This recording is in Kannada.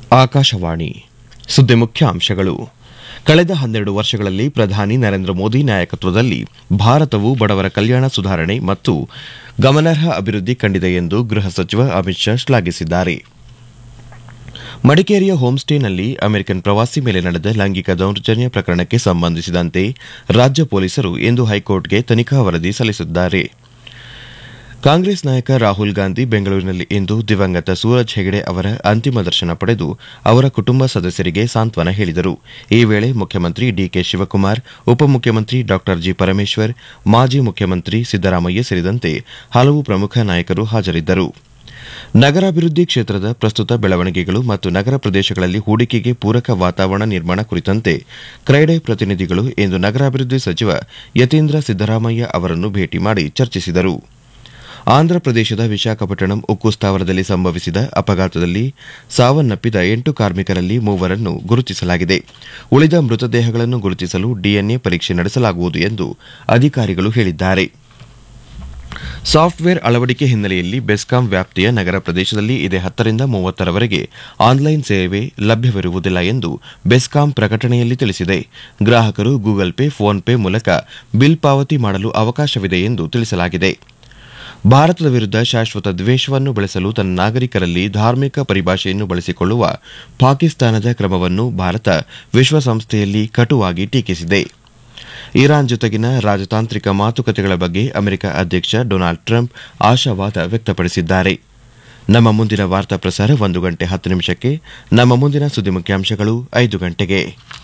ಆಕಾಶವಾಣಿ ಸುದ್ದಿ ಮುಖ್ಯಾಂಶಗಳು ಕಳೆದ ಹನ್ನೆರಡು ವರ್ಷಗಳಲ್ಲಿ ಪ್ರಧಾನಿ ನರೇಂದ್ರ ಮೋದಿ ನಾಯಕತ್ವದಲ್ಲಿ ಭಾರತವು ಬಡವರ ಕಲ್ಯಾಣ ಸುಧಾರಣೆ ಮತ್ತು ಗಮನಾರ್ಹ ಅಭಿವೃದ್ಧಿ ಕಂಡಿದೆ ಎಂದು ಗೃಹ ಸಚಿವ ಅಮಿತ್ ಶಾ ಶ್ಲಾಘಿಸಿದ್ದಾರೆ ಮಡಿಕೇರಿಯ ಹೋಂಸ್ಟೇನಲ್ಲಿ ಅಮೆರಿಕನ್ ಪ್ರವಾಸಿ ಮೇಲೆ ನಡೆದ ಲೈಂಗಿಕ ದೌರ್ಜನ್ಯ ಪ್ರಕರಣಕ್ಕೆ ಸಂಬಂಧಿಸಿದಂತೆ ರಾಜ್ಯ ಪೊಲೀಸರು ಇಂದು ಹೈಕೋರ್ಟ್ಗೆ ತನಿಖಾ ವರದಿ ಸಲ್ಲಿಸಿದ್ದಾರೆ ಕಾಂಗ್ರೆಸ್ ನಾಯಕ ರಾಹುಲ್ ಗಾಂಧಿ ಬೆಂಗಳೂರಿನಲ್ಲಿ ಇಂದು ದಿವಂಗತ ಸೂರಜ್ ಹೆಗಡೆ ಅವರ ಅಂತಿಮ ದರ್ಶನ ಪಡೆದು ಅವರ ಕುಟುಂಬ ಸದಸ್ಯರಿಗೆ ಸಾಂತ್ವನ ಹೇಳಿದರು ಈ ವೇಳೆ ಮುಖ್ಯಮಂತ್ರಿ ಡಿಕೆ ಶಿವಕುಮಾರ್ ಉಪಮುಖ್ಯಮಂತ್ರಿ ಡಾ ಜಿ ಪರಮೇಶ್ವರ್ ಮಾಜಿ ಮುಖ್ಯಮಂತ್ರಿ ಸಿದ್ದರಾಮಯ್ಯ ಸೇರಿದಂತೆ ಹಲವು ಪ್ರಮುಖ ನಾಯಕರು ಹಾಜರಿದ್ದರು ನಗರಾಭಿವೃದ್ಧಿ ಕ್ಷೇತ್ರದ ಪ್ರಸ್ತುತ ಬೆಳವಣಿಗೆಗಳು ಮತ್ತು ನಗರ ಪ್ರದೇಶಗಳಲ್ಲಿ ಹೂಡಿಕೆಗೆ ಪೂರಕ ವಾತಾವರಣ ನಿರ್ಮಾಣ ಕುರಿತಂತೆ ಕ್ರೈಡೆ ಪ್ರತಿನಿಧಿಗಳು ಇಂದು ನಗರಾಭಿವೃದ್ಧಿ ಸಚಿವ ಯತೀಂದ್ರ ಸಿದ್ದರಾಮಯ್ಯ ಅವರನ್ನು ಭೇಟಿ ಮಾಡಿ ಚರ್ಚಿಸಿದರು ಆಂಧ್ರಪ್ರದೇಶದ ವಿಶಾಖಪಟ್ಟಣಂ ಉಕ್ಕು ಸ್ಥಾವರದಲ್ಲಿ ಸಂಭವಿಸಿದ ಅಪಘಾತದಲ್ಲಿ ಸಾವನ್ನಪ್ಪಿದ ಎಂಟು ಕಾರ್ಮಿಕರಲ್ಲಿ ಮೂವರನ್ನು ಗುರುತಿಸಲಾಗಿದೆ ಉಳಿದ ಮೃತದೇಹಗಳನ್ನು ಗುರುತಿಸಲು ಡಿಎನ್ಎ ಪರೀಕ್ಷೆ ನಡೆಸಲಾಗುವುದು ಎಂದು ಅಧಿಕಾರಿಗಳು ಹೇಳಿದ್ದಾರೆ ಸಾಫ್ಟ್ವೇರ್ ಅಳವಡಿಕೆ ಹಿನ್ನೆಲೆಯಲ್ಲಿ ಬೆಸ್ಕಾಂ ವ್ಯಾಪ್ತಿಯ ನಗರ ಪ್ರದೇಶದಲ್ಲಿ ಇದೇ ಹತ್ತರಿಂದ ಮೂವತ್ತರವರೆಗೆ ಆನ್ಲೈನ್ ಸೇವೆ ಲಭ್ಯವಿರುವುದಿಲ್ಲ ಎಂದು ಬೆಸ್ಕಾಂ ಪ್ರಕಟಣೆಯಲ್ಲಿ ತಿಳಿಸಿದೆ ಗ್ರಾಹಕರು ಗೂಗಲ್ ಪೇ ಫೋನ್ ಪೇ ಮೂಲಕ ಬಿಲ್ ಪಾವತಿ ಮಾಡಲು ಅವಕಾಶವಿದೆ ಎಂದು ತಿಳಿಸಲಾಗಿದೆ ಭಾರತದ ವಿರುದ್ಧ ಶಾಶ್ವತ ದ್ವೇಷವನ್ನು ಬೆಳೆಸಲು ತನ್ನ ನಾಗರಿಕರಲ್ಲಿ ಧಾರ್ಮಿಕ ಪರಿಭಾಷೆಯನ್ನು ಬಳಸಿಕೊಳ್ಳುವ ಪಾಕಿಸ್ತಾನದ ಕ್ರಮವನ್ನು ಭಾರತ ವಿಶ್ವಸಂಸ್ಥೆಯಲ್ಲಿ ಕಟುವಾಗಿ ಟೀಕಿಸಿದೆ ಇರಾನ್ ಜೊತೆಗಿನ ರಾಜತಾಂತ್ರಿಕ ಮಾತುಕತೆಗಳ ಬಗ್ಗೆ ಅಮೆರಿಕ ಅಧ್ಯಕ್ಷ ಡೊನಾಲ್ಡ್ ಟ್ರಂಪ್ ಆಶಾವಾದ ವ್ಯಕ್ತಪಡಿಸಿದ್ದಾರೆ ನಮ್ಮ ಮುಂದಿನ ವಾರ್ತಾ ಪ್ರಸಾರ ಒಂದು ಗಂಟೆ ಹತ್ತು ನಿಮಿಷಕ್ಕೆ ನಮ್ಮ ಮುಂದಿನ ಸುದ್ದಿ ಮುಖ್ಯಾಂಶಗಳು ಐದು ಗಂಟೆಗೆ